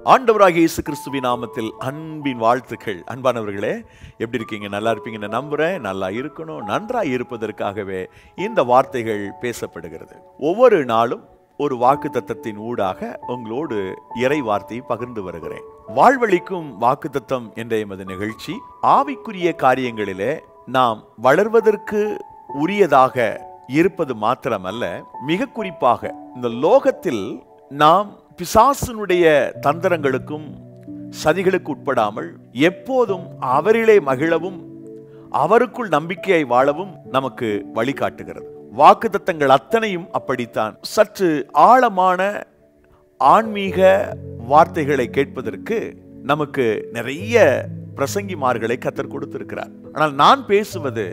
ஆண்டவராகிய இயேசு கிறிஸ்துவின் நாமத்தில் அன்பின் வாழ்த்துக்கள் அன்பானவர்களே எப்படி இருக்கீங்க நல்லா இருப்பீங்கன்னு நம்புறேன் நல்லா இருக்கணும் நன்றாய் இருப்பதற்காகவே இந்த வார்த்தைகள் பேசப்படுகிறது ஒவ்வொரு நாளும் ஒரு வாக்கு தத்தத்தின் ஊடாக உங்களோடு இறை வார்த்தையை பகிர்ந்து வருகிறேன் வாழ்வழிக்கும் வாக்கு தத்தம் என்ற எமது நிகழ்ச்சி ஆவிக்குரிய காரியங்களிலே நாம் வளர்வதற்கு உரியதாக இருப்பது மாத்திரமல்ல மிக குறிப்பாக இந்த லோகத்தில் நாம் பிசாசினுடைய தந்திரங்களுக்கும் சதிகளுக்கு உட்படாமல் எப்போதும் அவரிலே மகிழவும் அவருக்குள் நம்பிக்கையை வாழவும் நமக்கு வழிகாட்டுகிறது வாக்குத்தத்தங்கள் அத்தனையும் அப்படித்தான் சற்று ஆழமான ஆன்மீக வார்த்தைகளை கேட்பதற்கு நமக்கு நிறைய பிரசங்கிமார்களை கத்தர் கொடுத்திருக்கிறார் ஆனால் நான் பேசுவது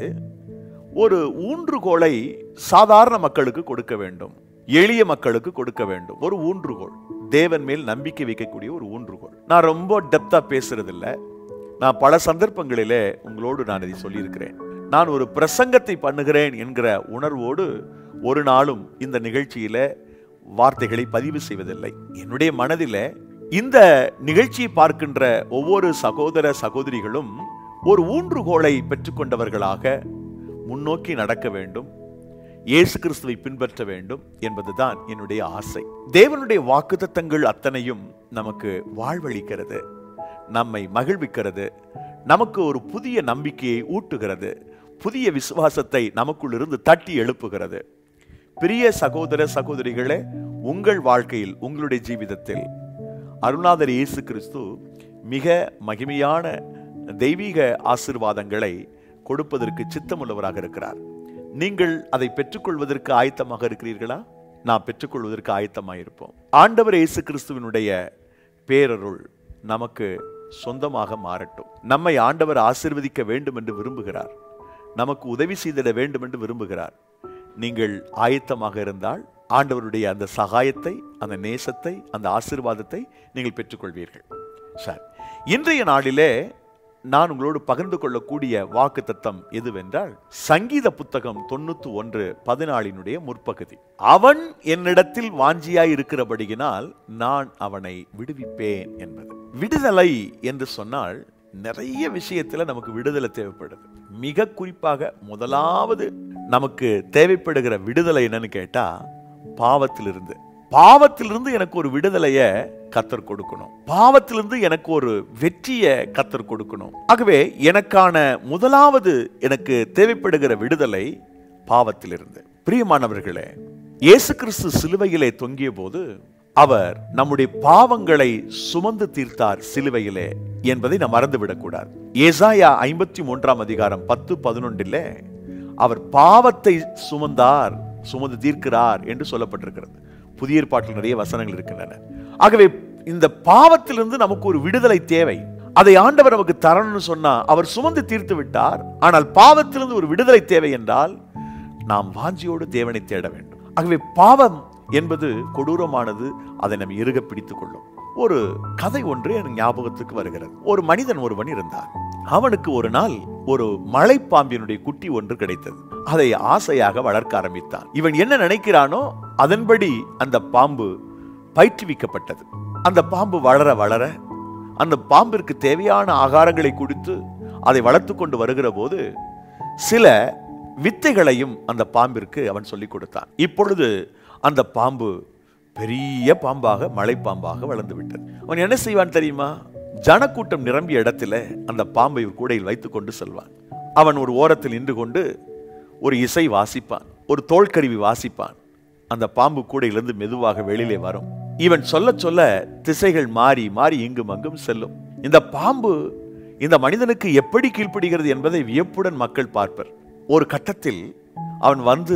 ஒரு ஊன்றுகோலை சாதாரண மக்களுக்கு கொடுக்க வேண்டும் எளிய மக்களுக்கு கொடுக்க வேண்டும் ஒரு ஊன்றுகோல் தேவன் மேல் நம்பிக்கை வைக்கக்கூடிய ஒரு ஊன்றுகோல் நான் ரொம்ப டெப்தா பேசுறது இல்ல நான் பல சந்தர்ப்பங்களிலே உங்களோடு நான் இதை சொல்லியிருக்கிறேன் நான் ஒரு பிரசங்கத்தை பண்ணுகிறேன் என்கிற உணர்வோடு ஒரு நாளும் இந்த நிகழ்ச்சியில வார்த்தைகளை பதிவு செய்வதில்லை என்னுடைய மனதில் இந்த நிகழ்ச்சியை பார்க்கின்ற ஒவ்வொரு சகோதர சகோதரிகளும் ஒரு ஊன்றுகோலை பெற்றுக்கொண்டவர்களாக முன்னோக்கி நடக்க வேண்டும் இயேசு கிறிஸ்துவை பின்பற்ற வேண்டும் என்பதுதான் என்னுடைய ஆசை தேவனுடைய வாக்குத்தத்தங்கள் அத்தனையும் நமக்கு வாழ்வளிக்கிறது நம்மை மகிழ்விக்கிறது நமக்கு ஒரு புதிய நம்பிக்கையை ஊட்டுகிறது புதிய விசுவாசத்தை நமக்குள் இருந்து தட்டி எழுப்புகிறது பிரிய சகோதர சகோதரிகளே உங்கள் வாழ்க்கையில் உங்களுடைய ஜீவிதத்தில் அருணாதர் இயேசு கிறிஸ்து மிக மகிமையான தெய்வீக ஆசிர்வாதங்களை கொடுப்பதற்கு சித்தமுள்ளவராக இருக்கிறார் நீங்கள் அதை பெற்றுக்கொள்வதற்கு ஆயத்தமாக இருக்கிறீர்களா நாம் பெற்றுக்கொள்வதற்கு ஆயத்தமாக இருப்போம் ஆண்டவர் இயேசு கிறிஸ்துவினுடைய பேரருள் நமக்கு சொந்தமாக மாறட்டும் நம்மை ஆண்டவர் ஆசிர்வதிக்க வேண்டும் என்று விரும்புகிறார் நமக்கு உதவி செய்திட வேண்டும் என்று விரும்புகிறார் நீங்கள் ஆயத்தமாக இருந்தால் ஆண்டவருடைய அந்த சகாயத்தை அந்த நேசத்தை அந்த ஆசிர்வாதத்தை நீங்கள் பெற்றுக்கொள்வீர்கள் சார் இன்றைய நாளிலே நான் உங்களோடு பகிர்ந்து கொள்ளக்கூடிய வாக்கு தத்தம் எதுவென்றால் சங்கீத புத்தகம் தொண்ணூத்தி ஒன்று பதினாலினுடைய முற்பகுதி அவன் என்னிடத்தில் வாஞ்சியாய் இருக்கிறபடியினால் நான் அவனை விடுவிப்பேன் என்பது விடுதலை என்று சொன்னால் நிறைய விஷயத்துல நமக்கு விடுதலை தேவைப்படுது மிக குறிப்பாக முதலாவது நமக்கு தேவைப்படுகிற விடுதலை என்னன்னு கேட்டா பாவத்திலிருந்து பாவத்திலிருந்து எனக்கு ஒரு விடுதலைய கத்தர் கொடுக்கணும் பாவத்திலிருந்து எனக்கு ஒரு வெற்றிய கத்தர் கொடுக்கணும் ஆகவே எனக்கான முதலாவது எனக்கு தேவைப்படுகிற விடுதலை பாவத்திலிருந்து பிரியமானவர்களே இயேசு கிறிஸ்து சிலுவையிலே தொங்கிய போது அவர் நம்முடைய பாவங்களை சுமந்து தீர்த்தார் சிலுவையிலே என்பதை நாம் மறந்துவிடக்கூடாது ஏசாயா ஐம்பத்தி மூன்றாம் அதிகாரம் பத்து பதினொன்றிலே அவர் பாவத்தை சுமந்தார் சுமந்து தீர்க்கிறார் என்று சொல்லப்பட்டிருக்கிறது புதிய ஏற்பாட்டில் நிறைய வசனங்கள் இருக்கின்றன ஆகவே இந்த பாவத்திலிருந்து நமக்கு ஒரு விடுதலை தேவை அதை ஆண்டவர் நமக்கு தரணும்னு சொன்னா அவர் சுமந்து தீர்த்து விட்டார் ஆனால் பாவத்திலிருந்து ஒரு விடுதலை தேவை என்றால் நாம் வாஞ்சியோடு தேவனை தேட வேண்டும் ஆகவே பாவம் என்பது கொடூரமானது அதை நம்ம இறுக பிடித்துக் கொள்ளும் ஒரு கதை ஒன்று எனக்கு ஞாபகத்துக்கு வருகிறது ஒரு மனிதன் ஒருவன் இருந்தான் அவனுக்கு ஒரு நாள் ஒரு மலைப்பாம்பினுடைய குட்டி ஒன்று கிடைத்தது அதை ஆசையாக வளர்க்க ஆரம்பித்தான் இவன் என்ன நினைக்கிறானோ அதன்படி அந்த பாம்பு பயிற்றுவிக்கப்பட்டது அந்த பாம்பு வளர வளர அந்த பாம்பிற்கு தேவையான ஆகாரங்களை கொடுத்து அதை வளர்த்து கொண்டு வருகிற போது சில வித்தைகளையும் அந்த பாம்பிற்கு அவன் சொல்லிக் கொடுத்தான் இப்பொழுது அந்த பாம்பு பெரிய பாம்பாக மலைப்பாம்பாக வளர்ந்து விட்டது அவன் என்ன செய்வான் தெரியுமா ஜனக்கூட்டம் நிரம்பிய இடத்துல அந்த பாம்பை ஒரு கூடையில் வைத்துக் கொண்டு செல்வான் அவன் ஒரு ஓரத்தில் நின்று கொண்டு ஒரு இசை வாசிப்பான் ஒரு தோல்கருவி வாசிப்பான் அந்த பாம்பு கூடையிலிருந்து மெதுவாக வெளியிலே வரும் இவன் சொல்ல சொல்ல திசைகள் மாறி மாறி இங்கும் அங்கும் செல்லும் இந்த பாம்பு இந்த மனிதனுக்கு எப்படி கீழ்ப்படுகிறது என்பதை வியப்புடன் மக்கள் பார்ப்பர் ஒரு கட்டத்தில் அவன் வந்து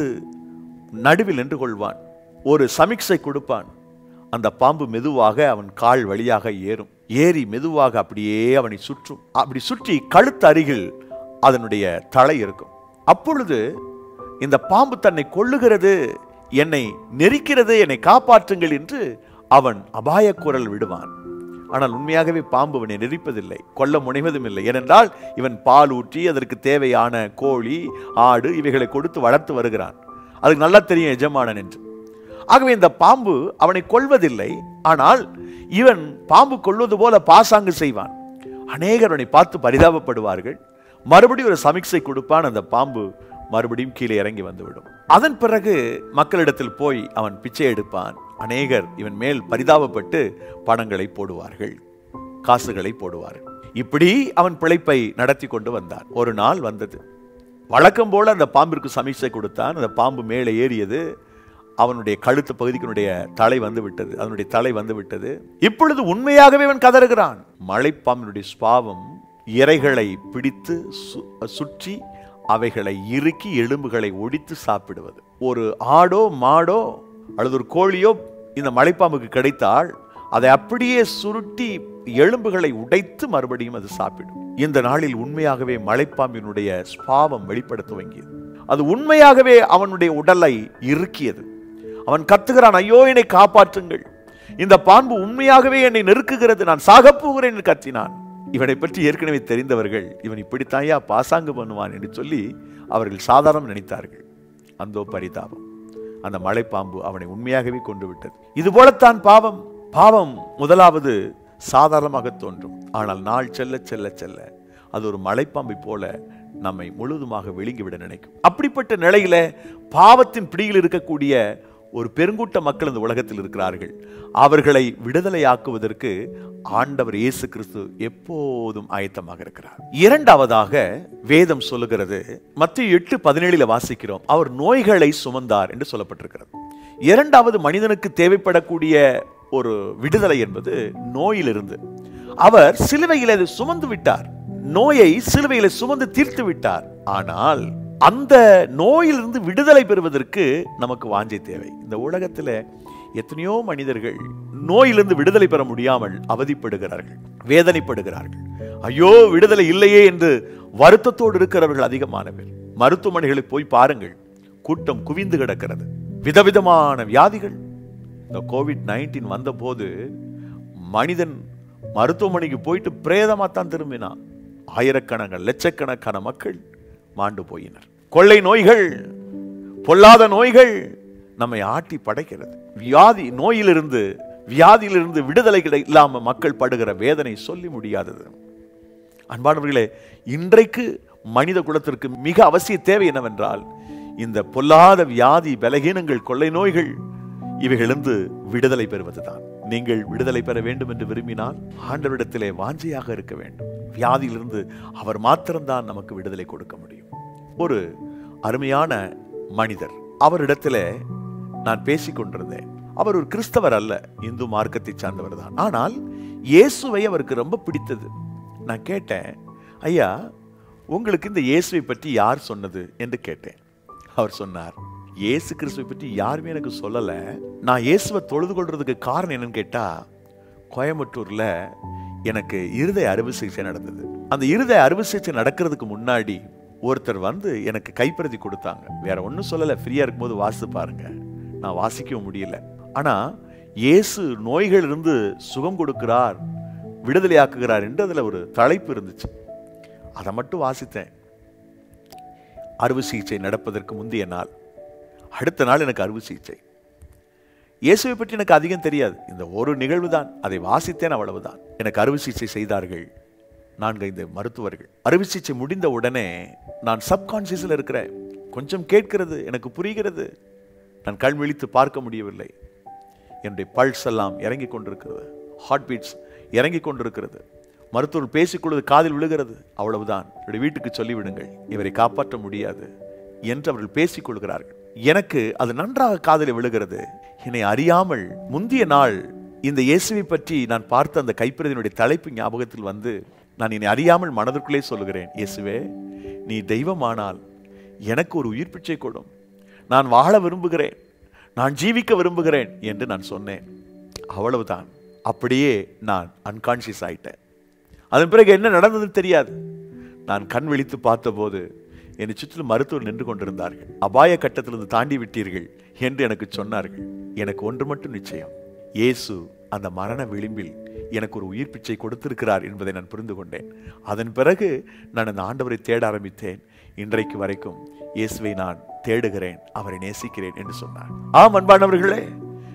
நடுவில் நின்று கொள்வான் ஒரு சமிக்சை கொடுப்பான் அந்த பாம்பு மெதுவாக அவன் கால் வழியாக ஏறும் ஏறி மெதுவாக அப்படியே அவனை சுற்றும் அப்படி சுற்றி கழுத்து அருகில் அதனுடைய தலை இருக்கும் அப்பொழுது இந்த பாம்பு தன்னை கொள்ளுகிறது என்னை நெரிக்கிறது என்னை காப்பாற்றுங்கள் என்று அவன் அபாய குரல் விடுவான் ஆனால் உண்மையாகவே பாம்பு அவனை நெரிப்பதில்லை கொல்ல முனைவதும் இல்லை ஏனென்றால் இவன் பால் ஊற்றி அதற்கு தேவையான கோழி ஆடு இவைகளை கொடுத்து வளர்த்து வருகிறான் அதுக்கு நல்லா தெரியும் எஜமானன் என்று ஆகவே இந்த பாம்பு அவனை கொல்வதில்லை ஆனால் இவன் பாம்பு கொள்வது போல பாசாங்கு செய்வான் அநேகர் அவனை பார்த்து பரிதாபப்படுவார்கள் மறுபடியும் ஒரு சமிக்சை கொடுப்பான் அந்த பாம்பு மறுபடியும் கீழே இறங்கி வந்துவிடும் அதன் பிறகு மக்களிடத்தில் போய் அவன் பிச்சை எடுப்பான் அநேகர் இவன் மேல் பரிதாபப்பட்டு பணங்களை போடுவார்கள் காசுகளை போடுவார்கள் இப்படி அவன் பிழைப்பை நடத்தி கொண்டு வந்தான் ஒரு நாள் வந்தது வழக்கம் போல அந்த பாம்பிற்கு சமீட்சை கொடுத்தான் அந்த பாம்பு மேலே ஏறியது அவனுடைய கழுத்து பகுதிக்கினுடைய தலை வந்து விட்டது அதனுடைய தலை வந்து விட்டது இப்பொழுது உண்மையாகவே அவன் கதறுகிறான் மலைப்பாம்பினுடைய சுபாவம் இறைகளை பிடித்து சு- சுற்றி அவைகளை இறுக்கி எலும்புகளை ஒடித்து சாப்பிடுவது ஒரு ஆடோ மாடோ அல்லது ஒரு கோழியோ இந்த மலைப்பாம்புக்கு கிடைத்தால் அதை அப்படியே சுருட்டி எலும்புகளை உடைத்து மறுபடியும் அது சாப்பிடும் இந்த நாளில் உண்மையாகவே மலைப்பாம்பினுடைய ஸ்பாவம் வெளிப்பட துவங்கியது அது உண்மையாகவே அவனுடைய உடலை இறுக்கியது அவன் கத்துகிறான் ஐயோ என்னை காப்பாற்றுங்கள் இந்த பாம்பு உண்மையாகவே என்னை நெருக்குகிறது நான் சாகப் போகிறேன் என்று கத்தினான் இவனை பற்றி ஏற்கனவே தெரிந்தவர்கள் இவன் இப்படித்தாயா பாசாங்கு பண்ணுவான் என்று சொல்லி அவர்கள் சாதாரணம் நினைத்தார்கள் அந்தோ பரிதாபம் அந்த மலைப்பாம்பு அவனை உண்மையாகவே கொண்டு விட்டது இது போலத்தான் பாவம் பாவம் முதலாவது சாதாரணமாக தோன்றும் ஆனால் நாள் செல்ல செல்ல செல்ல அது ஒரு மலைப்பாம்பை போல நம்மை முழுதுமாக விழுங்கிவிட நினைக்கும் அப்படிப்பட்ட நிலையில பாவத்தின் பிடியில் இருக்கக்கூடிய ஒரு பெருங்கூட்ட மக்கள் இந்த உலகத்தில் இருக்கிறார்கள் அவர்களை விடுதலையாக்குவதற்கு ஆண்டவர் இயேசு கிறிஸ்து எப்போதும் ஆயத்தமாக இருக்கிறார் இரண்டாவதாக வேதம் சொல்லுகிறது மத்திய எட்டு பதினேழில் வாசிக்கிறோம் அவர் நோய்களை சுமந்தார் என்று சொல்லப்பட்டிருக்கிறது இரண்டாவது மனிதனுக்கு தேவைப்படக்கூடிய ஒரு விடுதலை என்பது நோயிலிருந்து அவர் சிலுவையில் அதை சுமந்து விட்டார் நோயை சிலுவையில சுமந்து தீர்த்து விட்டார் ஆனால் அந்த நோயிலிருந்து விடுதலை பெறுவதற்கு நமக்கு வாஞ்சை தேவை இந்த உலகத்துல எத்தனையோ மனிதர்கள் நோயிலிருந்து விடுதலை பெற முடியாமல் அவதிப்படுகிறார்கள் வேதனைப்படுகிறார்கள் ஐயோ விடுதலை இல்லையே என்று வருத்தத்தோடு இருக்கிறவர்கள் அதிகமான பேர் மருத்துவமனைகளுக்கு போய் பாருங்கள் கூட்டம் குவிந்து கிடக்கிறது விதவிதமான வியாதிகள் இந்த கோவிட் நைன்டீன் வந்தபோது மனிதன் மருத்துவமனைக்கு போயிட்டு பிரேதமா தான் திரும்பினான் ஆயிரக்கணக்கான லட்சக்கணக்கான மக்கள் மாண்டு போயினர் கொள்ளை நோய்கள் பொல்லாத நோய்கள் நம்மை ஆட்டி படைக்கிறது வியாதி நோயிலிருந்து வியாதியிலிருந்து விடுதலை கிடை இல்லாம மக்கள் படுகிற வேதனை சொல்லி முடியாதது அன்பானவர்களே இன்றைக்கு மனித குலத்திற்கு மிக அவசிய தேவை என்னவென்றால் இந்த பொல்லாத வியாதி பலகீனங்கள் கொள்ளை நோய்கள் இவைகளிலிருந்து விடுதலை பெறுவதுதான் நீங்கள் விடுதலை பெற வேண்டும் என்று விரும்பினால் ஆண்டவரிடத்திலே வாஞ்சையாக இருக்க வேண்டும் வியாதியிலிருந்து அவர் மாத்திரம்தான் நமக்கு விடுதலை கொடுக்க முடியும் ஒரு அருமையான மனிதர் அவரிடத்திலே நான் பேசிக் கொண்டிருந்தேன் அவர் ஒரு கிறிஸ்தவர் அல்ல இந்து மார்க்கத்தை சார்ந்தவர் தான் ஆனால் இயேசுவை அவருக்கு ரொம்ப பிடித்தது நான் கேட்டேன் ஐயா உங்களுக்கு இந்த இயேசுவை பற்றி யார் சொன்னது என்று கேட்டேன் அவர் சொன்னார் இயேசு கிறிஸ்துவை பற்றி யாருமே எனக்கு சொல்லலை நான் இயேசுவை தொழுது கொள்றதுக்கு காரணம் என்னன்னு கேட்டா கோயம்புத்தூர்ல எனக்கு இருதய அறுவை சிகிச்சை நடந்தது அந்த இருதய அறுவை சிகிச்சை நடக்கிறதுக்கு முன்னாடி ஒருத்தர் வந்து எனக்கு கைப்பிரதி கொடுத்தாங்க வேற ஒன்றும் சொல்லலை ஃப்ரீயா இருக்கும்போது வாசித்து பாருங்க நான் வாசிக்கவும் முடியல ஆனா இயேசு நோய்களிலிருந்து சுகம் கொடுக்கிறார் விடுதலையாக்குகிறார் என்று அதுல ஒரு தலைப்பு இருந்துச்சு அதை மட்டும் வாசித்தேன் அறுவை சிகிச்சை நடப்பதற்கு முந்தைய நாள் அடுத்த நாள் எனக்கு அறுவை சிகிச்சை இயேசுவை பற்றி எனக்கு அதிகம் தெரியாது இந்த ஒரு நிகழ்வு தான் அதை வாசித்தேன் அவ்வளவுதான் எனக்கு அறுவை சிகிச்சை செய்தார்கள் நான்கு ஐந்து மருத்துவர்கள் அறுவை சிகிச்சை முடிந்த உடனே நான் சப்கான்சியஸில் இருக்கிறேன் கொஞ்சம் கேட்கிறது எனக்கு புரிகிறது நான் கண் விழித்து பார்க்க முடியவில்லை என்னுடைய பல்ஸ் எல்லாம் இறங்கி கொண்டிருக்கிறது ஹார்ட் பீட்ஸ் இறங்கி கொண்டிருக்கிறது மருத்துவர் பேசிக்கொள்வது காதில் விழுகிறது அவ்வளவுதான் என்னுடைய வீட்டுக்கு சொல்லிவிடுங்கள் இவரை காப்பாற்ற முடியாது என்று அவர்கள் பேசிக் கொள்கிறார்கள் எனக்கு அது நன்றாக காதில் விழுகிறது என்னை அறியாமல் முந்திய நாள் இந்த இயேசுவை பற்றி நான் பார்த்த அந்த கைப்பிரதியினுடைய தலைப்பு ஞாபகத்தில் வந்து நான் என்னை அறியாமல் மனதிற்குள்ளே சொல்லுகிறேன் இயேசுவே நீ தெய்வமானால் எனக்கு ஒரு உயிர் பிச்சை கொடும் நான் வாழ விரும்புகிறேன் நான் ஜீவிக்க விரும்புகிறேன் என்று நான் சொன்னேன் அவ்வளவுதான் அப்படியே நான் அன்கான்சியஸ் ஆயிட்டேன் அதன் பிறகு என்ன நடந்ததுன்னு தெரியாது நான் கண் விழித்து பார்த்தபோது என்னை சுற்றிலும் மருத்துவர் நின்று கொண்டிருந்தார்கள் அபாய கட்டத்திலிருந்து தாண்டி விட்டீர்கள் என்று எனக்கு சொன்னார்கள் எனக்கு ஒன்று மட்டும் நிச்சயம் இயேசு அந்த மரண விளிம்பில் எனக்கு ஒரு உயிர் பிச்சை கொடுத்திருக்கிறார் என்பதை நான் புரிந்து கொண்டேன் அதன் பிறகு நான் அந்த ஆண்டவரை தேட ஆரம்பித்தேன் இன்றைக்கு வரைக்கும் இயேசுவை நான் தேடுகிறேன் அவரை நேசிக்கிறேன் என்று சொன்னார் ஆம் அன்பானவர்களே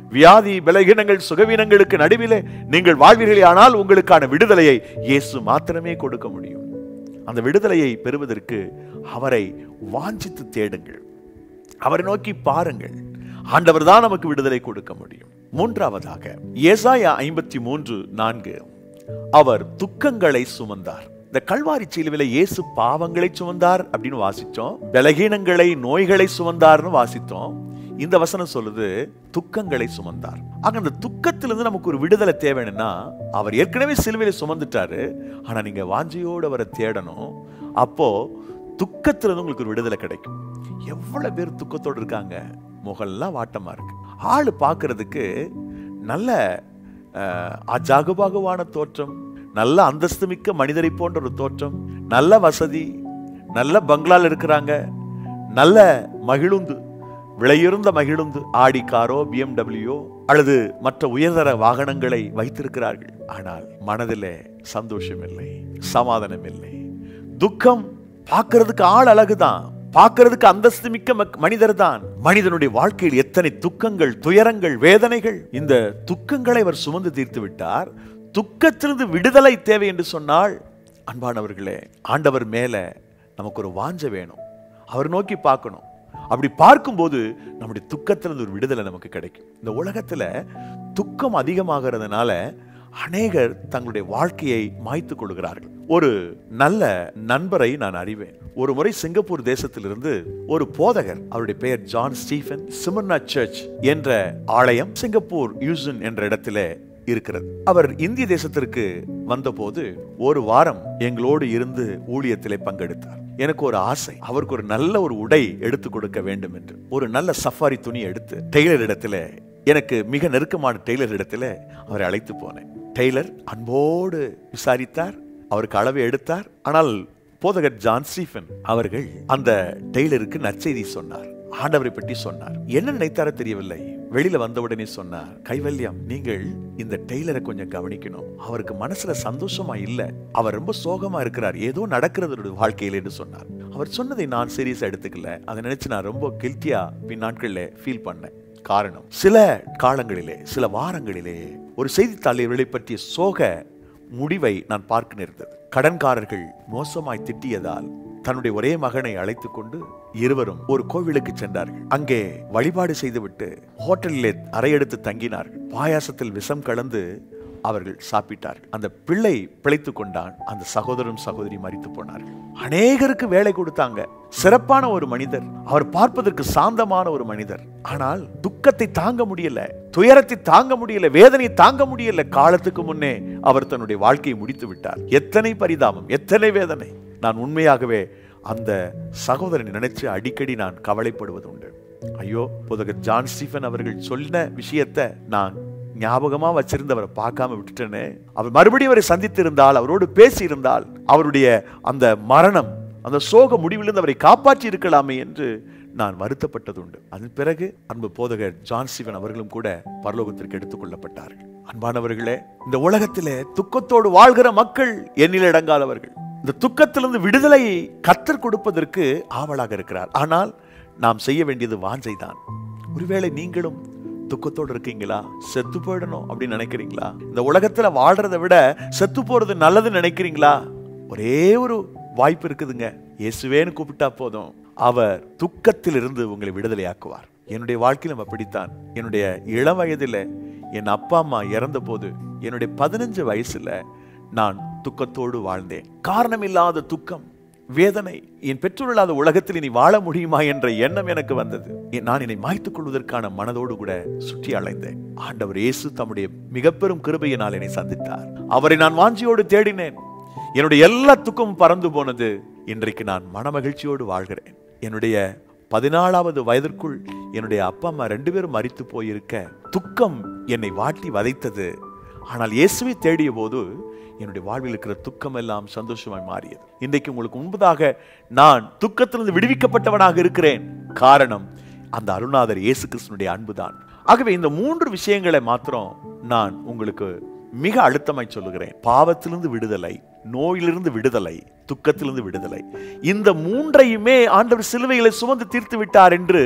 வியாதி பலகீனங்கள் சுகவீனங்களுக்கு நடுவிலே நீங்கள் வாழ்வீர்களே ஆனால் உங்களுக்கான விடுதலையை இயேசு மாத்திரமே கொடுக்க முடியும் அந்த விடுதலையை பெறுவதற்கு அவரை வாஞ்சித்து தேடுங்கள் அவரை நோக்கி பாருங்கள் ஆண்டவர் தான் நமக்கு விடுதலை கொடுக்க முடியும் மூன்றாவதாக ஏசாயா ஐம்பத்தி மூன்று நான்கு அவர் துக்கங்களை சுமந்தார் இந்த கல்வாரி சிலுவில இயேசு பாவங்களை சுமந்தார் அப்படின்னு வாசிச்சோம் பலகீனங்களை நோய்களை சுமந்தார்னு வாசித்தோம் இந்த வசனம் சொல்லுது துக்கங்களை சுமந்தார் ஆக அந்த துக்கத்திலிருந்து நமக்கு ஒரு விடுதலை தேவைன்னா அவர் ஏற்கனவே சிலுவையில சுமந்துட்டாரு ஆனா நீங்க வாஞ்சியோடு அவரை தேடணும் அப்போ துக்கத்திலிருந்து உங்களுக்கு ஒரு விடுதலை கிடைக்கும் எவ்வளவு பேர் துக்கத்தோடு இருக்காங்க முகம்லாம் வாட்டமா இருக்கு ஆளு பார்க்கிறதுக்கு நல்ல அஹ், அஜாகுபாகுவான தோற்றம் நல்ல அந்தஸ்து மிக்க மனிதரை போன்ற ஒரு தோற்றம் நல்ல வசதி நல்ல பங்களால இருக்கிறாங்க நல்ல மகிழுந்து விலையுறந்த மகிழுந்து ஆடி காரோ பிஎம்டபிள்யூ அல்லது மற்ற உயர்தர வாகனங்களை வைத்திருக்கிறார்கள் ஆனால் மனதிலே சந்தோஷம் இல்லை சமாதானம் இல்லை துக்கம் பார்க்கிறதுக்கு ஆள் அழகுதான் பார்க்கிறதுக்கு அந்தஸ்து மிக்க மக்- மனிதர் தான் மனிதனுடைய வாழ்க்கையில் எத்தனை துக்கங்கள் துயரங்கள் வேதனைகள் இந்த துக்கங்களை அவர் சுமந்து தீர்த்து விட்டார் துக்கத்திலிருந்து விடுதலை தேவை என்று சொன்னால் அன்பானவர்களே ஆண்டவர் மேல நமக்கு ஒரு வாஞ்ச வேணும் அவர் நோக்கி பார்க்கணும் அப்படி பார்க்கும்போது நம்முடைய துக்கத்திலிருந்து ஒரு விடுதலை நமக்கு கிடைக்கும் இந்த உலகத்துல துக்கம் அதிகமாகிறதுனால அநேகர் தங்களுடைய வாழ்க்கையை மாய்த்து கொள்கிறார்கள் ஒரு நல்ல நண்பரை நான் அறிவேன் ஒரு முறை சிங்கப்பூர் தேசத்திலிருந்து ஒரு போதகர் அவருடைய பெயர் ஜான் ஸ்டீஃபன் சிமர்னா சர்ச் என்ற ஆலயம் சிங்கப்பூர் யூசன் என்ற இடத்துல இருக்கிறது அவர் இந்திய தேசத்திற்கு வந்தபோது ஒரு வாரம் எங்களோடு இருந்து ஊழியத்திலே பங்கெடுத்தார் எனக்கு ஒரு ஆசை அவருக்கு ஒரு நல்ல ஒரு உடை எடுத்து கொடுக்க வேண்டும் என்று ஒரு நல்ல சஃபாரி துணி எடுத்து டெய்லர் இடத்துல எனக்கு மிக நெருக்கமான டெய்லர் இடத்துல அவரை அழைத்து போனேன் டெய்லர் அன்போடு விசாரித்தார் அவருக்கு அளவை எடுத்தார் ஆனால் போதகர் ஜான் ஸ்டீஃபன் அவர்கள் அந்த டெய்லருக்கு நற்செய்தி சொன்னார் ஆண்டவரை பற்றி சொன்னார் என்ன நினைத்தாரோ தெரியவில்லை வெளியில வந்தவுடனே சொன்னார் கைவல்யம் நீங்கள் இந்த டெய்லரை கொஞ்சம் கவனிக்கணும் அவருக்கு மனசுல சந்தோஷமா இல்ல அவர் ரொம்ப சோகமா இருக்கிறார் ஏதோ நடக்கிறது அவருடைய வாழ்க்கையில் என்று சொன்னார் அவர் சொன்னதை நான் சீரியஸா எடுத்துக்கல அதை நினைச்சு நான் ரொம்ப கில்ட்டியா பின் நாட்கள்ல ஃபீல் பண்ணேன் காரணம் சில காலங்களிலே சில வாரங்களிலே ஒரு செய்தித்தாளை இவர்களை பற்றிய சோக முடிவை நான் பார்க்க நேர்ந்தது கடன்காரர்கள் மோசமாய் திட்டியதால் தன்னுடைய ஒரே மகனை அழைத்துக் கொண்டு இருவரும் ஒரு கோவிலுக்கு சென்றார்கள் அங்கே வழிபாடு செய்துவிட்டு ஹோட்டலிலே அறையெடுத்து தங்கினார்கள் பாயாசத்தில் விஷம் கலந்து அவர்கள் சாப்பிட்டார்கள் அந்த பிள்ளை பிழைத்து கொண்டான் அந்த சகோதரன் சகோதரி மரித்து போனார்கள் அநேகருக்கு வேலை கொடுத்தாங்க சிறப்பான ஒரு மனிதர் அவர் பார்ப்பதற்கு சாந்தமான ஒரு மனிதர் ஆனால் துக்கத்தை தாங்க முடியல துயரத்தை தாங்க முடியல வேதனையை தாங்க முடியல காலத்துக்கு முன்னே அவர் தன்னுடைய வாழ்க்கையை முடித்து விட்டார் எத்தனை பரிதாபம் எத்தனை வேதனை நான் உண்மையாகவே அந்த சகோதரனை நினைச்சு அடிக்கடி நான் கவலைப்படுவது உண்டு ஐயோ புதகர் ஜான் ஸ்டீஃபன் அவர்கள் சொன்ன விஷயத்தை நான் ஞாபகமா வச்சிருந்தவரை பார்க்காம விட்டுட்டேனே அவர் மறுபடியும் அவரை சந்தித்திருந்தால் அவரோடு பேசி இருந்தால் அவருடைய அந்த மரணம் அந்த சோக முடிவிலிருந்து அவரை காப்பாற்றி இருக்கலாமே என்று நான் வருத்தப்பட்டது உண்டு அதன் பிறகு அன்பு போதகர் ஜான் ஸ்டீவன் அவர்களும் கூட பரலோகத்திற்கு எடுத்துக் கொள்ளப்பட்டார்கள் அன்பானவர்களே இந்த உலகத்திலே துக்கத்தோடு வாழ்கிற மக்கள் எண்ணில் அடங்காதவர்கள் இந்த துக்கத்திலிருந்து விடுதலையை கத்தர் கொடுப்பதற்கு ஆவலாக இருக்கிறார் ஆனால் நாம் செய்ய வேண்டியது வாஞ்சை தான் ஒருவேளை நீங்களும் துக்கத்தோடு இருக்கீங்களா செத்து போயிடணும் அப்படின்னு நினைக்கிறீங்களா இந்த உலகத்துல வாழ்றதை விட செத்து போறது நல்லதுன்னு நினைக்கிறீங்களா ஒரே ஒரு வாய்ப்பு இருக்குதுங்க இயேசுவேன்னு கூப்பிட்டா போதும் அவர் துக்கத்தில் இருந்து உங்களை விடுதலையாக்குவார் என்னுடைய வாழ்க்கையிலும் அப்படித்தான் என்னுடைய இளம் வயதில் என் அப்பா அம்மா இறந்த போது என்னுடைய பதினஞ்சு வயசுல நான் துக்கத்தோடு வாழ்ந்தேன் காரணமில்லாத துக்கம் வேதனை என் பெற்றோர் இல்லாத உலகத்தில் இனி வாழ முடியுமா என்ற எண்ணம் எனக்கு வந்தது என் நான் என்னை மாய்த்துக் கொள்வதற்கான மனதோடு கூட சுற்றி அலைந்தேன் ஆண்டவர் இயேசு தம்முடைய மிக பெரும் கிருபையினால் என்னை சந்தித்தார் அவரை நான் வாஞ்சியோடு தேடினேன் என்னுடைய எல்லா துக்கமும் பறந்து போனது இன்றைக்கு நான் மனமகிழ்ச்சியோடு வாழ்கிறேன் என்னுடைய பதினாலாவது வயதிற்குள் என்னுடைய அப்பா அம்மா ரெண்டு பேரும் மரித்து போயிருக்க துக்கம் என்னை வாட்டி வதைத்தது ஆனால் இயேசுவை தேடிய போது என்னுடைய வாழ்வில் இருக்கிற துக்கம் எல்லாம் சந்தோஷமாய் மாறியது இன்றைக்கு உங்களுக்கு முன்பதாக நான் துக்கத்திலிருந்து விடுவிக்கப்பட்டவனாக இருக்கிறேன் காரணம் அந்த அருணாதர் இயேசு கிறிஸ்தனுடைய அன்புதான் ஆகவே இந்த மூன்று விஷயங்களை மாத்திரம் நான் உங்களுக்கு மிக அழுத்தமாய் சொல்லுகிறேன் பாவத்திலிருந்து விடுதலை நோயிலிருந்து விடுதலை துக்கத்திலிருந்து விடுதலை இந்த மூன்றையுமே ஆண்டவர் சிலுவைகளை சுமந்து தீர்த்து விட்டார் என்று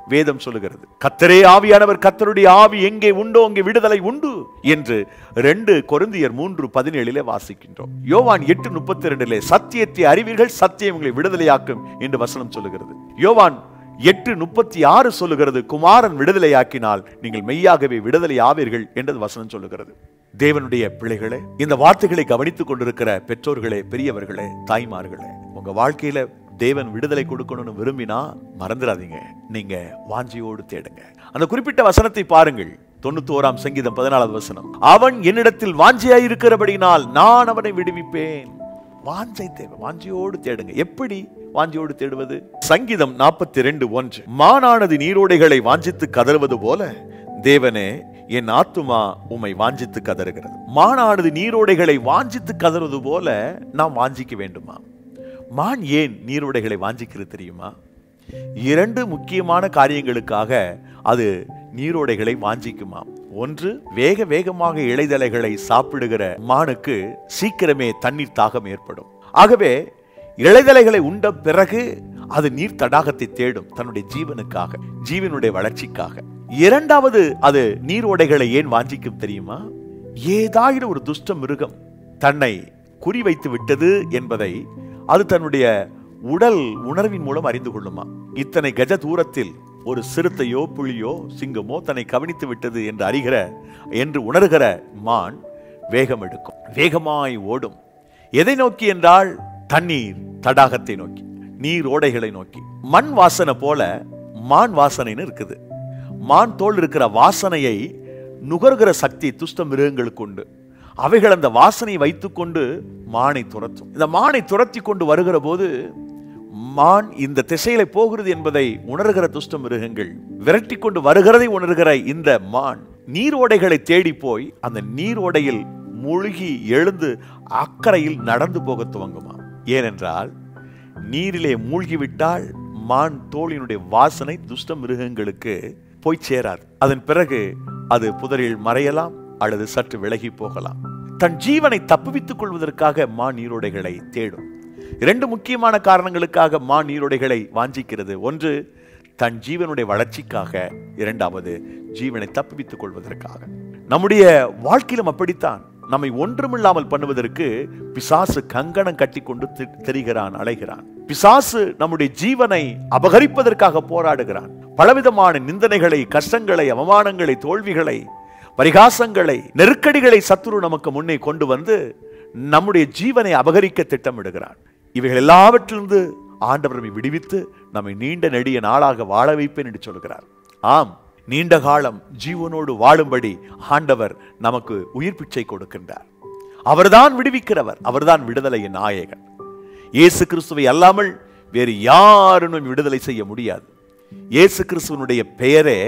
வேதம் சொல்லுகிறது கத்தரே ஆவியானவர் கத்தருடைய ஆவி எங்கே உண்டோ அங்கே விடுதலை உண்டு என்று ரெண்டு கொருந்தியர் மூன்று பதினேழிலே வாசிக்கின்றோம் யோவான் எட்டு முப்பத்தி ரெண்டிலே சத்தியத்தை அறிவீர்கள் சத்தியம் உங்களை விடுதலையாக்கும் என்று வசனம் சொல்லுகிறது யோவான் எட்டு முப்பத்தி ஆறு சொல்லுகிறது குமாரன் விடுதலையாக்கினால் நீங்கள் மெய்யாகவே விடுதலை ஆவீர்கள் என்றது வசனம் சொல்லுகிறது தேவனுடைய பிள்ளைகளே இந்த வார்த்தைகளை கவனித்துக் கொண்டிருக்கிற பெற்றோர்களே பெரியவர்களே தாய்மார்களே உங்க வாழ்க்கையில தேவன் விடுதலை கொடுக்கணும்னு விரும்பினா மறந்துடாதீங்க நீங்க வாஞ்சியோடு தேடுங்க அந்த குறிப்பிட்ட வசனத்தை பாருங்கள் தொண்ணூத்தி ஓராம் சங்கீதம் பதினாலாவது வசனம் அவன் என்னிடத்தில் வாஞ்சியாய் இருக்கிறபடினால் நான் அவனை விடுவிப்பேன் வாஞ்சை தேவை வாஞ்சியோடு தேடுங்க எப்படி வாஞ்சியோடு தேடுவது சங்கீதம் நாற்பத்தி ரெண்டு ஒன்று மானானது நீரோடைகளை வாஞ்சித்து கதறுவது போல தேவனே என் ஆத்துமா உம்மை வாஞ்சித்து கதறுகிறது மானானது நீரோடைகளை வாஞ்சித்து கதறுவது போல நாம் வாஞ்சிக்க வேண்டுமா மான் ஏன் நீரோடைகளை வாஞ்சிக்கிறது தெரியுமா இரண்டு முக்கியமான காரியங்களுக்காக அது நீரோடைகளை வாஞ்சிக்குமா ஒன்று வேக வேகமாக இலைதலைகளை சாப்பிடுகிற மானுக்கு சீக்கிரமே தண்ணீர் தாகம் ஏற்படும் ஆகவே இலைதலைகளை உண்ட பிறகு அது நீர் தடாகத்தை தேடும் தன்னுடைய ஜீவனுக்காக ஜீவனுடைய வளர்ச்சிக்காக இரண்டாவது அது நீரோடைகளை ஏன் வாஞ்சிக்கும் தெரியுமா ஏதாயிரம் ஒரு துஷ்ட மிருகம் தன்னை குறிவைத்து விட்டது என்பதை அது தன்னுடைய உடல் உணர்வின் மூலம் அறிந்து கொள்ளுமா இத்தனை கஜ தூரத்தில் ஒரு சிறுத்தையோ புலியோ சிங்கமோ தன்னை கவனித்து விட்டது என்று அறிகிற என்று உணர்கிற மான் வேகம் எடுக்கும் வேகமாய் ஓடும் எதை நோக்கி என்றால் தண்ணீர் தடாகத்தை நோக்கி நீர் ஓடைகளை நோக்கி மண் வாசனை போல மான் வாசனைன்னு இருக்குது மான் தோல் இருக்கிற வாசனையை நுகர்கிற சக்தி துஷ்ட மிருகங்களுக்கு உண்டு அவைகள் அந்த வாசனையை வைத்துக்கொண்டு மானை துரத்தும் இந்த மானை துரத்தி கொண்டு வருகிற போது மான் இந்த திசையில போகிறது என்பதை உணர்கிற துஷ்ட மிருகங்கள் விரட்டி கொண்டு வருகிறதை உணர்கிற இந்த மான் நீரோடைகளை தேடி போய் அந்த நீரோடையில் மூழ்கி எழுந்து அக்கறையில் நடந்து போக துவங்குமா ஏனென்றால் நீரிலே மூழ்கிவிட்டால் மான் தோளினுடைய வாசனை துஷ்ட மிருகங்களுக்கு போய் சேராது அதன் பிறகு அது புதரில் மறையலாம் அல்லது சற்று விலகி போகலாம் தன் ஜீவனை தப்புவித்துக் கொள்வதற்காக மா நீரோடைகளை தேடும் இரண்டு முக்கியமான காரணங்களுக்காக மா நீரோடைகளை வாஞ்சிக்கிறது ஒன்று தன் ஜீவனுடைய வளர்ச்சிக்காக இரண்டாவது ஜீவனை தப்புவித்துக் கொள்வதற்காக நம்முடைய வாழ்க்கையிலும் அப்படித்தான் நம்மை ஒன்றுமில்லாமல் பண்ணுவதற்கு பிசாசு கங்கணம் கட்டி கொண்டு தி- திரிகிறான் அலைகிறான் பிசாசு நம்முடைய ஜீவனை அபகரிப்பதற்காக போராடுகிறான் பலவிதமான நிந்தனைகளை கஷ்டங்களை அவமானங்களை தோல்விகளை பரிகாசங்களை நெருக்கடிகளை சத்துரு நமக்கு முன்னே கொண்டு வந்து நம்முடைய ஜீவனை அபகரிக்க திட்டமிடுகிறான் இவைகள் எல்லாவற்றிலிருந்து ஆண்டவர் நம்மை விடுவித்து நம்மை நீண்ட நெடிய நாளாக வாழ வைப்பேன் என்று சொல்கிறார் ஆம் நீண்ட காலம் ஜீவனோடு வாழும்படி ஆண்டவர் நமக்கு உயிர் பிச்சை கொடுக்கின்றார் அவர்தான் விடுவிக்கிறவர் அவர்தான் விடுதலையின் நாயகன் இயேசு கிறிஸ்துவை அல்லாமல் வேறு யாரும் நம்மை விடுதலை செய்ய முடியாது இயேசு கிறிஸ்துவனுடைய பெயரே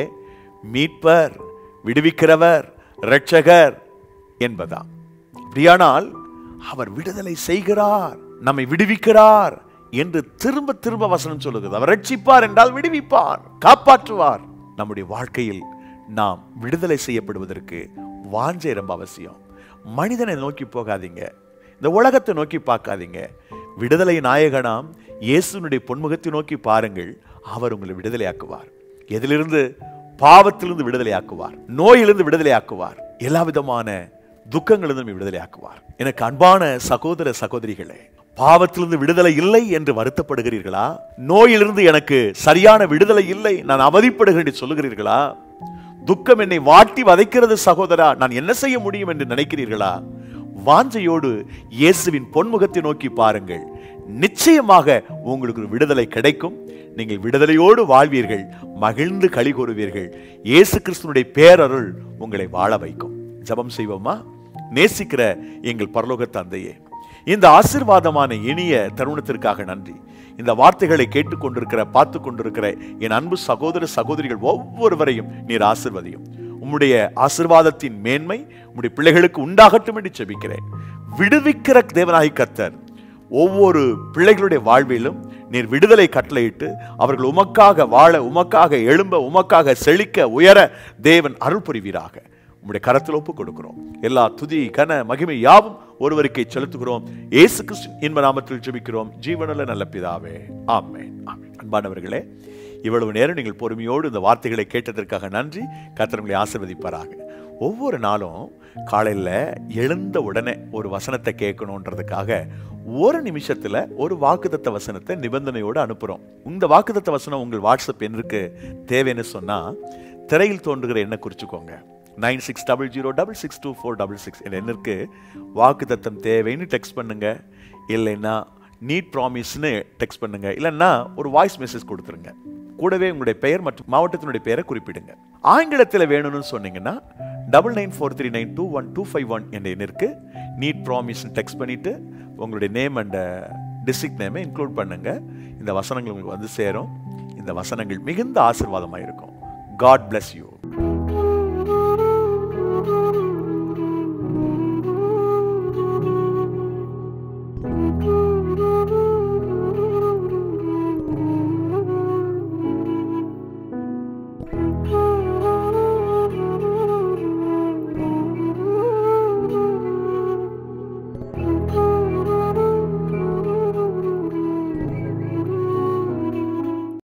மீட்பர் விடுவிக்கிறவர் இரட்சகர் என்பதாம் அப்படியானால் அவர் விடுதலை செய்கிறார் நம்மை விடுவிக்கிறார் என்று திரும்ப திரும்ப வசனம் சொல்லுகிறது அவர் ரட்சிப்பார் என்றால் விடுவிப்பார் காப்பாற்றுவார் நம்முடைய வாழ்க்கையில் நாம் விடுதலை செய்யப்படுவதற்கு வாஞ்சை ரொம்ப அவசியம் மனிதனை நோக்கி போகாதீங்க இந்த உலகத்தை நோக்கி பார்க்காதீங்க விடுதலை நாயகனாம் இயேசுனுடைய பொன்முகத்தை நோக்கி பாருங்கள் அவர் உங்களை விடுதலையாக்குவார் எதிலிருந்து பாவத்திலிருந்து விடுதலையாக்குவார் நோயிலிருந்து விடுதலையாக்குவார் எல்லா விதமான துக்கங்களிலிருந்து நம்மை விடுதலையாக்குவார் எனக்கு அன்பான சகோதர சகோதரிகளே பாவத்திலிருந்து விடுதலை இல்லை என்று வருத்தப்படுகிறீர்களா நோயிலிருந்து எனக்கு சரியான விடுதலை இல்லை நான் அவதிப்படுகிறேன் என்று சொல்லுகிறீர்களா துக்கம் என்னை வாட்டி வதைக்கிறது சகோதரா நான் என்ன செய்ய முடியும் என்று நினைக்கிறீர்களா வாஞ்சையோடு இயேசுவின் பொன்முகத்தை நோக்கி பாருங்கள் நிச்சயமாக உங்களுக்கு ஒரு விடுதலை கிடைக்கும் நீங்கள் விடுதலையோடு வாழ்வீர்கள் மகிழ்ந்து களி கூறுவீர்கள் இயேசு கிறிஸ்துனுடைய பேரருள் உங்களை வாழ வைக்கும் ஜெபம் செய்வோமா நேசிக்கிற எங்கள் பரலோக தந்தையே இந்த ஆசிர்வாதமான இனிய தருணத்திற்காக நன்றி இந்த வார்த்தைகளை கேட்டுக்கொண்டிருக்கிற பார்த்து கொண்டிருக்கிற என் அன்பு சகோதர சகோதரிகள் ஒவ்வொருவரையும் நீர் ஆசிர்வதியும் உம்முடைய ஆசிர்வாதத்தின் மேன்மை உம்முடைய பிள்ளைகளுக்கு உண்டாகட்டும் என்று செபிக்கிறேன் விடுவிக்கிற தேவனாகி கர்த்தர் ஒவ்வொரு பிள்ளைகளுடைய வாழ்விலும் நீர் விடுதலை கட்டளையிட்டு அவர்கள் உமக்காக வாழ உமக்காக எழும்ப உமக்காக செழிக்க உயர தேவன் அருள் புரிவீராக உம்முடைய கரத்தில் ஒப்புக் கொடுக்கிறோம் எல்லா துதி கன மகிமை யாவும் ஒருவருக்கே செலுத்துகிறோம் இயேசு கிறிஸ்து இன்ப நாமத்தில் ஜெபிக்கிறோம் ஜீவனுள்ள நல்ல பிதாவே ஆமென் ஆமென் அன்பானவர்களே இவ்வளவு நேரம் நீங்கள் பொறுமையோடு இந்த வார்த்தைகளை கேட்டதற்காக நன்றி கர்த்தர் உங்களை ஆசீர்வதிப்பாராக ஒவ்வொரு நாளும் காலையில் எழுந்த உடனே ஒரு வசனத்தை கேட்கணுன்றதுக்காக ஒரு நிமிஷத்தில் ஒரு வாக்குதத்த வசனத்தை நிபந்தனையோடு அனுப்புகிறோம் இந்த வாக்குதத்த வசனம் உங்கள் வாட்ஸ்அப் எண்ணுக்கு தேவைன்னு சொன்னால் திரையில் தோன்றுகிற எண்ணை குறிச்சுக்கோங்க nine six double zero double six two four double six என்ற எண்ணிற்கு வாக்குத்தத்தம் தேவைன்னு டெக்ஸ்ட் பண்ணுங்க இல்லைன்னா நீட் ப்ராமிஸ்னு டெக்ஸ்ட் பண்ணுங்க இல்லைன்னா ஒரு வாய்ஸ் மெசேஜ் கொடுத்துருங்க கூடவே உங்களுடைய பெயர் மற்றும் மாவட்டத்தினுடைய பெயரை குறிப்பிடுங்க ஆங்கிலத்தில் வேணும்னு சொன்னீங்கன்னா double nine four three nine two one two five one என்ற எண்ணிற்கு நீட் ப்ராமிஸ்னு டெக்ஸ்ட் பண்ணிட்டு உங்களுடைய நேம் அண்ட் டிஸ்ட்ரிக்ட் நேமை இன்க்ளூட் பண்ணுங்க இந்த வசனங்கள் உங்களுக்கு வந்து சேரும் இந்த வசனங்கள் மிகுந்த ஆசீர்வாதமாக இருக்கும் காட் bless யூ